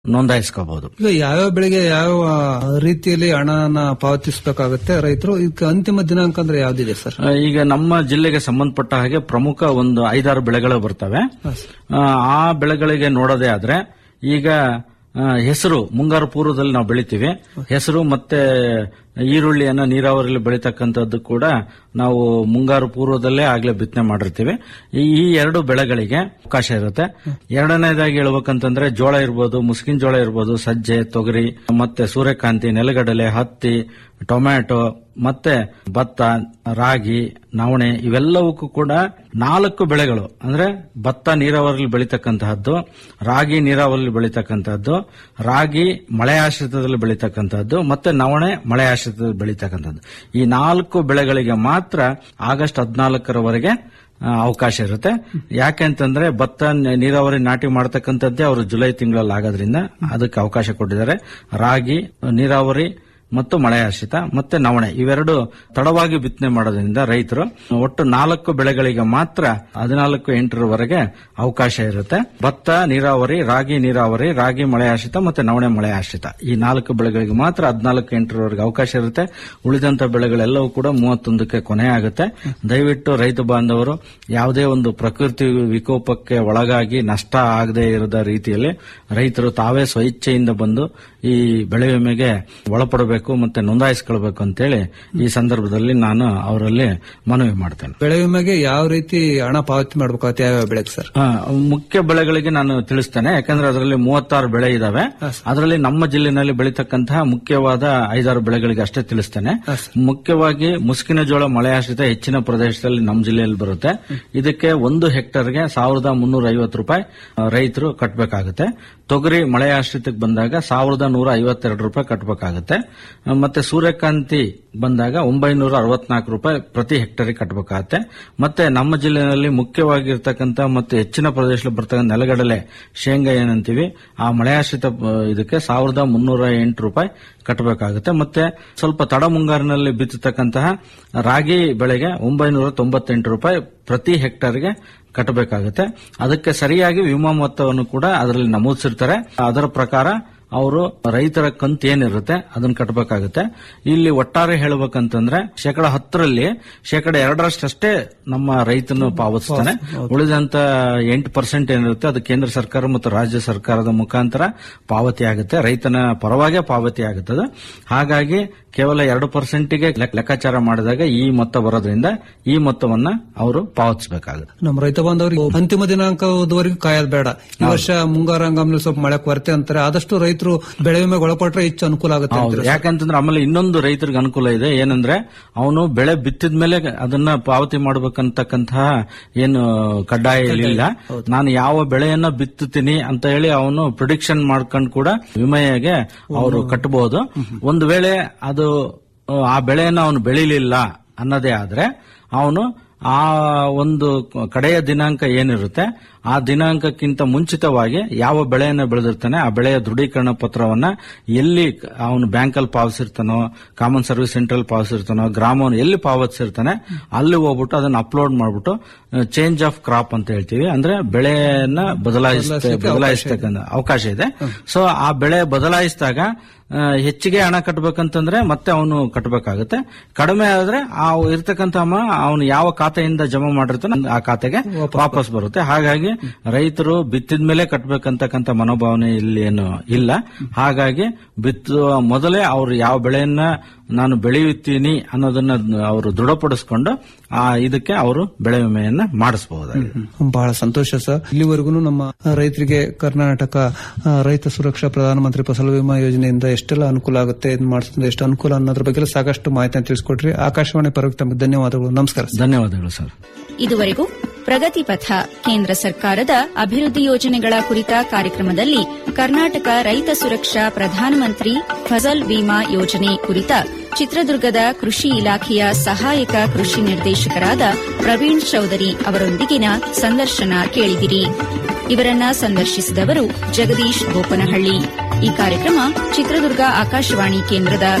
ನೋಂದಾಯಿಸ್ಕೋಬಹುದು ಈಗ ಯಾವ್ಯಾವ ಬೆಳೆಗೆ ಯಾವ ರೀತಿಯಲ್ಲಿ ಹಣನ ಪಾವತಿಸಬೇಕಾಗುತ್ತೆ ರೈತರು ಈಗ ಅಂತಿಮ ದಿನಾಂಕ ಅಂದ್ರೆ ಯಾವ್ದಿದೆ ಸರ್ ಈಗ ನಮ್ಮ ಜಿಲ್ಲೆಗೆ ಸಂಬಂಧಪಟ್ಟ ಹಾಗೆ ಪ್ರಮುಖ ಒಂದು ಐದಾರು ಬೆಳೆಗಳು ಬರ್ತವೆ ಆ, ಆ ಬೆಳೆಗಳಿಗೆ ನೋಡೋದೇ ಆದ್ರೆ ಈಗ ಆ, ಹೆಸರು ಮುಂಗಾರು ಪೂರ್ವದಲ್ಲಿ ನಾವು ಬೆಳಿತೀವಿ ಹೆಸರು ಮತ್ತೆ ಈರುಳ್ಳಿಯನ್ನ ನೀರಾವರಿಯಲ್ಲಿ ಬೆಳೀತಕ್ಕಂಥದ್ದು ಕೂಡ ನಾವು ಮುಂಗಾರು ಪೂರ್ವದಲ್ಲೇ ಆಗ್ಲೇ ಬಿತ್ತನೆ ಮಾಡಿರ್ತೀವಿ ಈ ಈ ಎರಡು ಬೆಳೆಗಳಿಗೆ ಅವಕಾಶ ಇರುತ್ತೆ ಎರಡನೇದಾಗಿ ಹೇಳ್ಬೇಕಂತಂದ್ರೆ ಜೋಳ ಇರ್ಬೋದು ಮುಸ್ಕಿನ ಜೋಳ ಇರ್ಬೋದು ಸಜ್ಜೆ ತೊಗರಿ ಮತ್ತೆ ಸೂರ್ಯಕಾಂತಿ ನೆಲಗಡಲೆ ಹತ್ತಿ ಟೊಮ್ಯಾಟೊ ಮತ್ತೆ ಭತ್ತ ರಾಗಿ ನವಣೆ ಇವೆಲ್ಲವಕ್ಕೂ ಕೂಡ ನಾಲ್ಕು ಬೆಳೆಗಳು ಅಂದ್ರೆ ಭತ್ತ ನೀರಾವರಿಯಲ್ಲಿ ಬೆಳೀತಕ್ಕಂತಹದ್ದು ರಾಗಿ ನೀರಾವರಿಯಲ್ಲಿ ಬೆಳೀತಕ್ಕಂತಹದ್ದು ರಾಗಿ ಮಳೆ ಆಶ್ರಿತದಲ್ಲಿ ಬೆಳೀತಕ್ಕಂತಹದ್ದು ಮತ್ತೆ ನವಣೆ ಮಳೆ ಆಶ್ರಿತದಲ್ಲಿ ಬೆಳೀತಕ್ಕಂಥದ್ದು ಈ ನಾಲ್ಕು ಬೆಳೆಗಳಿಗೆ ಮಾತ್ರ ಆಗಸ್ಟ್ ಹದಿನಾಲ್ಕರವರೆಗೆ ಆ, ಅವಕಾಶ ಇರುತ್ತೆ ಯಾಕೆಂತಂದ್ರೆ ಭತ್ತ ನ- ನೀರಾವರಿ ನಾಟಿ ಮಾಡತಕ್ಕಂಥದ್ದೇ ಅವರು ಜುಲೈ ತಿಂಗಳಲ್ಲಿ ಆಗೋದ್ರಿಂದ ಅದಕ್ಕೆ ಅವಕಾಶ ಕೊಟ್ಟಿದ್ದಾರೆ ರಾಗಿ ನೀರಾವರಿ ಮತ್ತು ಮಳೆ ಆಶ್ರಿತ ಮತ್ತೆ ನವಣೆ ಇವೆರಡು ತಡವಾಗಿ ಬಿತ್ತನೆ ಮಾಡೋದ್ರಿಂದ ರೈತರು ಒಟ್ಟು ನಾಲ್ಕು ಬೆಳೆಗಳಿಗೆ ಮಾತ್ರ ಹದಿನಾಲ್ಕು ಎಂಟರವರೆಗೆ ಅವಕಾಶ ಇರುತ್ತೆ ಭತ್ತ ನೀರಾವರಿ ರಾಗಿ ನೀರಾವರಿ ರಾಗಿ ಮಳೆ ಆಶ್ರಿತ ಮತ್ತೆ ನವಣೆ ಮಳೆ ಆಶ್ರಿತ ಈ ನಾಲ್ಕು ಬೆಳೆಗಳಿಗೆ ಮಾತ್ರ ಹದಿನಾಲ್ಕು ಎಂಟರವರೆಗೆ ಅವಕಾಶ ಇರುತ್ತೆ ಉಳಿದಂತ ಬೆಳೆಗಳೆಲ್ಲವೂ ಕೂಡ ಮೂವತ್ತೊಂದಕ್ಕೆ ಕೊನೆ ಆಗುತ್ತೆ ದಯವಿಟ್ಟು ರೈತ ಬಾಂಧವರು ಯಾವುದೇ ಒಂದು ಪ್ರಕೃತಿ ವಿಕೋಪಕ್ಕೆ ಒಳಗಾಗಿ ನಷ್ಟ ಆಗದೆ ಇರದ ರೀತಿಯಲ್ಲಿ ರೈತರು ತಾವೇ ಸ್ವಇಚ್ಛೆಯಿಂದ ಬಂದು ಈ ಬೆಳೆ ವಿಮೆಗೆ ಒಳಪಡಬೇಕು ಮತ್ತೆ ನೋಂದಾಯಿಸಿಕೊಳ್ಬೇಕು ಅಂತೇಳಿ ಈ ಸಂದರ್ಭದಲ್ಲಿ ನಾನು ಅವರಲ್ಲಿ ಮನವಿ ಮಾಡ್ತೇನೆ ಬೆಳೆ ವಿಮೆಗೆ ಯಾವ ರೀತಿ ಹಣ ಪಾವತಿ ಮಾಡ್ಬೇಕಾಗುತ್ತೆ ಯಾವ್ಯಾವ ಬೆಳೆಗೆ ಸರ್ ಆ, ಮುಖ್ಯ ಬೆಳೆಗಳಿಗೆ ನಾನು ತಿಳಿಸ್ತೇನೆ ಯಾಕಂದ್ರೆ ಅದರಲ್ಲಿ ಮೂವತ್ತಾರು ಬೆಳೆ ಇದಾವೆ ಅದರಲ್ಲಿ ನಮ್ಮ ಜಿಲ್ಲೆನಲ್ಲಿ ಬೆಳೀತಕ್ಕಂತಹ ಮುಖ್ಯವಾದ ಐದಾರು ಬೆಳೆಗಳಿಗೆ ಅಷ್ಟೇ ತಿಳಿಸ್ತೇನೆ ಮುಖ್ಯವಾಗಿ ಮುಸ್ಕಿನ ಜೋಳ ಮಳೆ ಆಶ್ರಿತ ಹೆಚ್ಚಿನ ಪ್ರದೇಶದಲ್ಲಿ ನಮ್ಮ ಜಿಲ್ಲೆಯಲ್ಲಿ ಬರುತ್ತೆ ಇದಕ್ಕೆ ಒಂದು ಹೆಕ್ಟರ್ಗೆ ಸಾವಿರದ ಮುನ್ನೂರ ಐವತ್ತು ರೂಪಾಯಿ ಆ, ರೈತರು ಕಟ್ಟಬೇಕಾಗುತ್ತೆ ತೊಗರಿ ಮಳೆ ಆಶ್ರಿತಕ್ಕೆ ಬಂದಾಗ ಸಾವಿರದ ನೂರ ಐವತ್ತೆರಡು ರೂಪಾಯಿ ಕಟ್ಟಬೇಕಾಗುತ್ತೆ ಆ, ಮತ್ತೆ ಸೂರ್ಯಕಾಂತಿ ಬಂದಾಗ ಒಂಬೈನೂರ ಅರವತ್ನಾಲ್ಕು ರೂಪಾಯಿ ಪ್ರತಿ ಹೆಕ್ಟರಿಗೆ ಕಟ್ಟಬೇಕಾಗತ್ತೆ ಮತ್ತೆ ನಮ್ಮ ಜಿಲ್ಲೆಯಲ್ಲಿ ಮುಖ್ಯವಾಗಿರ್ತಕ್ಕಂಥ ಮತ್ತು ಹೆಚ್ಚಿನ ಪ್ರದೇಶದಲ್ಲಿ ಬರ್ತಕ್ಕಂಥ ನೆಲಗಡಲೆ ಶೇಂಗಾ ಏನಂತೀವಿ ಆ ಮಳೆ ಆಶ್ರಿತ ಆ, ಇದಕ್ಕೆ ಸಾವಿರದ ಮುನ್ನೂರ ಎಂಟು ರೂಪಾಯಿ ಕಟ್ಟಬೇಕಾಗುತ್ತೆ ಮತ್ತೆ ಸ್ವಲ್ಪ ತಡ ಮುಂಗಾರಿನಲ್ಲಿ ಬಿತ್ತತಕ್ಕಂತಹ ರಾಗಿ ಬೆಳೆಗೆ ಒಂಬೈನೂರ ತೊಂಬತ್ತೆಂಟು ರೂಪಾಯಿ ಪ್ರತಿ ಹೆಕ್ಟರ್ಗೆ ಕಟ್ಟಬೇಕಾಗುತ್ತೆ ಅದಕ್ಕೆ ಸರಿಯಾಗಿ ವಿಮಾ ಮೊತ್ತವನ್ನು ಕೂಡ ಅದರಲ್ಲಿ ನಮೂದಿಸಿರ್ತಾರೆ ಅದರ ಪ್ರಕಾರ ಅವರು ರೈತರ ಕಂತು ಏನಿರುತ್ತೆ ಅದನ್ನ ಕಟ್ಟಬೇಕಾಗುತ್ತೆ ಇಲ್ಲಿ ಒಟ್ಟಾರೆ ಹೇಳಬೇಕಂತಂದ್ರೆ ಶೇಕಡ ಹತ್ತರಲ್ಲಿ ಶೇಕಡ ಎರಡರಷ್ಟೇ ನಮ್ಮ ರೈತನು ಪಾವತಿಸ್ತಾನೆ ಉಳಿದಂತ ಎಂಟು ಪರ್ಸೆಂಟ್ ಏನಿರುತ್ತೆ ಅದು ಕೇಂದ್ರ ಸರ್ಕಾರ ಮತ್ತು ರಾಜ್ಯ ಸರ್ಕಾರದ ಮುಖಾಂತರ ಪಾವತಿ ಆಗುತ್ತೆ ರೈತನ ಪರವಾಗೇ ಪಾವತಿ ಆಗುತ್ತದೆ ಹಾಗಾಗಿ ಕೇವಲ ಎರಡು ಪರ್ಸೆಂಟ್ಗೆ ಲೆಕ್ಕಾಚಾರ ಮಾಡಿದಾಗ ಈ ಮೊತ್ತ ಬರೋದ್ರಿಂದ ಈ ಮೊತ್ತವನ್ನ ಅವರು ಪಾವತಿಸಬೇಕಾಗುತ್ತೆ ನಮ್ಮ ರೈತ ಬಾಂಧವರಿಗೆ ಅಂತಿಮ ದಿನಾಂಕದವರೆಗೂ ಕಾಯೋದು ಬೇಡ ಈ ವರ್ಷ ಮುಂಗಾರು ಹಂಗಾಮಿನಲ್ಲಿ ಸ್ವಲ್ಪ ಮಳೆ ಕೊರತೆ ಅಂತಾರೆ ಆದಷ್ಟು ರೈತರು ಬೆಳೆ ವಿಮೆಗೆ ಒಳಪಟ್ರೆ ಹೆಚ್ಚು ಅನುಕೂಲ ಆಗುತ್ತೆ ಹೌದು ಅಂತೀರಾ? ಯಾಕಂತಂದ್ರೆ ಆಮೇಲೆ ಇನ್ನೊಂದು ರೈತರಿಗೆ ಅನುಕೂಲ ಇದೆ ಏನಂದ್ರೆ ಅವನು ಬೆಳೆ ಬಿತ್ತಿದ ಮೇಲೆ ಅದನ್ನ ಪಾವತಿ ಮಾಡಬೇಕಂತಕ್ಕಂತಹ ಏನು ಕಡ್ಡಾಯ ಇಲ್ಲ ನಾನು ಯಾವ ಬೆಳೆಯನ್ನ ಬಿತ್ತುತ್ತೀನಿ ಅಂತ ಹೇಳಿ ಅವನು ಪ್ರಿಡಿಕ್ಷನ್ ಮಾಡ್ಕೊಂಡು ಕೂಡ ವಿಮೆಗೆ ಅವರು ಕಟ್ಟಬಹುದು ಒಂದು ವೇಳೆ ಅದು ಆ, ಆ ಬೆಳೆಯನ್ನ ಅವನು ಬೆಳಿಲಿಲ್ಲ ಅನ್ನೋದೇ ಆದ್ರೆ ಅವನು ಆ ಒಂದು ಕಡೆಯ ದಿನಾಂಕ ಏನಿರುತ್ತೆ ಆ ದಿನಾಂಕಕ್ಕಿಂತ ಮುಂಚಿತವಾಗಿ ಯಾವ ಬೆಳೆಯನ್ನು ಬೆಳೆದಿರ್ತಾನೆ ಆ ಬೆಳೆಯ ದೃಢೀಕರಣ ಪತ್ರವನ್ನ ಎಲ್ಲಿ ಅವನು ಬ್ಯಾಂಕಲ್ಲಿ ಪಾವತಿಸಿರ್ತಾನೋ ಕಾಮನ್ ಸರ್ವಿಸ್ ಸೆಂಟ್ರಲ್ ಪಾವತಿಸಿರ್ತಾನೋ ಗ್ರಾಮವನ್ನು ಎಲ್ಲಿ ಪಾವತಿಸಿರ್ತಾನೆ ಅಲ್ಲಿ ಹೋಗ್ಬಿಟ್ಟು ಅದನ್ನ ಅಪ್ಲೋಡ್ ಮಾಡ್ಬಿಟ್ಟು ಚೇಂಜ್ ಆಫ್ ಕ್ರಾಪ್ ಅಂತ ಹೇಳ್ತೀವಿ ಅಂದ್ರೆ ಬೆಳೆಯನ್ನ ಬದಲಾಯಿಸ ಬದಲಾಯಿಸ್ತಕ್ಕಂಥ ಅವಕಾಶ ಇದೆ ಸೊ ಆ ಬೆಳೆ ಬದಲಾಯಿಸಿದಾಗ ಆ, ಹೆಚ್ಚಿಗೆ ಹಣ ಕಟ್ಟಬೇಕಂತಂದ್ರೆ ಮತ್ತೆ ಅವನು ಕಟ್ಟಬೇಕಾಗುತ್ತೆ ಕಡಿಮೆ ಆದ್ರೆ ಆ ಇರ್ತಕ್ಕಂಥ ಹಣ ಅವನು ಯಾವ ಖಾತೆಯಿಂದ ಜಮಾ ಮಾಡಿರ್ತಾನೆ ಆ ಖಾತೆಗೆ ವಾಪಸ್ ಬರುತ್ತೆ ಹಾಗಾಗಿ ರೈತರು ಬಿತ್ತಿದ ಮೇಲೆ ಕಟ್ಟಬೇಕಂತಕ್ಕಂಥ ಮನೋಭಾವನೆ ಇಲ್ಲಿ ಏನು ಇಲ್ಲ ಹಾಗಾಗಿ ಬಿತ್ತುವ ಮೊದಲೇ ಅವರು ಯಾವ ಬೆಳೆಯನ್ನ ನಾನು ಬೆಳೆಯುತ್ತೀನಿ ಅನ್ನೋದನ್ನ ಅವರು ದೃಢಪಡಿಸಿಕೊಂಡು ಆ ಇದಕ್ಕೆ ಅವರು ಬೆಳೆ ವಿಮೆಯನ್ನ ಮಾಡಿಸಬಹುದಾಗಿದೆ ಬಹಳ ಸಂತೋಷ ಸರ್ ಇಲ್ಲಿವರೆಗೂ ನಮ್ಮ ರೈತರಿಗೆ ಕರ್ನಾಟಕ ಆ, ರೈತ ಸುರಕ್ಷಾ ಪ್ರಧಾನಮಂತ್ರಿ ಫಸಲ್ ವಿಮಾ ಯೋಜನೆಯಿಂದ ಎಷ್ಟೆಲ್ಲ ಅನುಕೂಲ ಆಗುತ್ತೆ ಇದು ಮಾಡಿಸಿದ್ರೆ ಎಷ್ಟು ಅನುಕೂಲ ಅನ್ನೋದ್ರ ಬಗ್ಗೆ ಸಾಕಷ್ಟು ಮಾಹಿತಿಯನ್ನು ತಿಳಿಸ್ಕೊಟ್ರಿ ಆಕಾಶವಾಣಿ ಪರವಾಗಿ ತಮಗೆ ಧನ್ಯವಾದಗಳು ನಮಸ್ಕಾರ ಸರ್. ಧನ್ಯವಾದಗಳು ಸರ್ ಇದುವರೆಗೂ ಪ್ರಗತಿ ಪಥ ಕೇಂದ್ರ ಸರ್ಕಾರದ ಅಭಿವೃದ್ಧಿ ಯೋಜನೆಗಳ ಕುರಿತ ಕಾರ್ಯಕ್ರಮದಲ್ಲಿ ಕರ್ನಾಟಕ ರೈತ ಸುರಕ್ಷಾ ಪ್ರಧಾನಮಂತ್ರಿ ಫಸಲ್ ಬಿಮಾ ಯೋಜನೆ ಕುರಿತ ಚಿತ್ರದುರ್ಗದ ಕೃಷಿ ಇಲಾಖೆಯ ಸಹಾಯಕ ಕೃಷಿ ನಿರ್ದೇಶಕರಾದ ಪ್ರವೀಣ್ ಚೌಧರಿ ಅವರೊಂದಿಗಿನ ಸಂದರ್ಶನ ಕೇಳಿದಿರಿ ಇವರನ್ನ ಸಂದರ್ಶಿಸಿದವರು ಜಗದೀಶ್ ಗೋಪನಹಳ್ಳಿ ಈ ಕಾರ್ಯಕ್ರಮ ಚಿತ್ರದುರ್ಗ ಆಕಾಶವಾಣಿ ಕೇಂದ್ರದ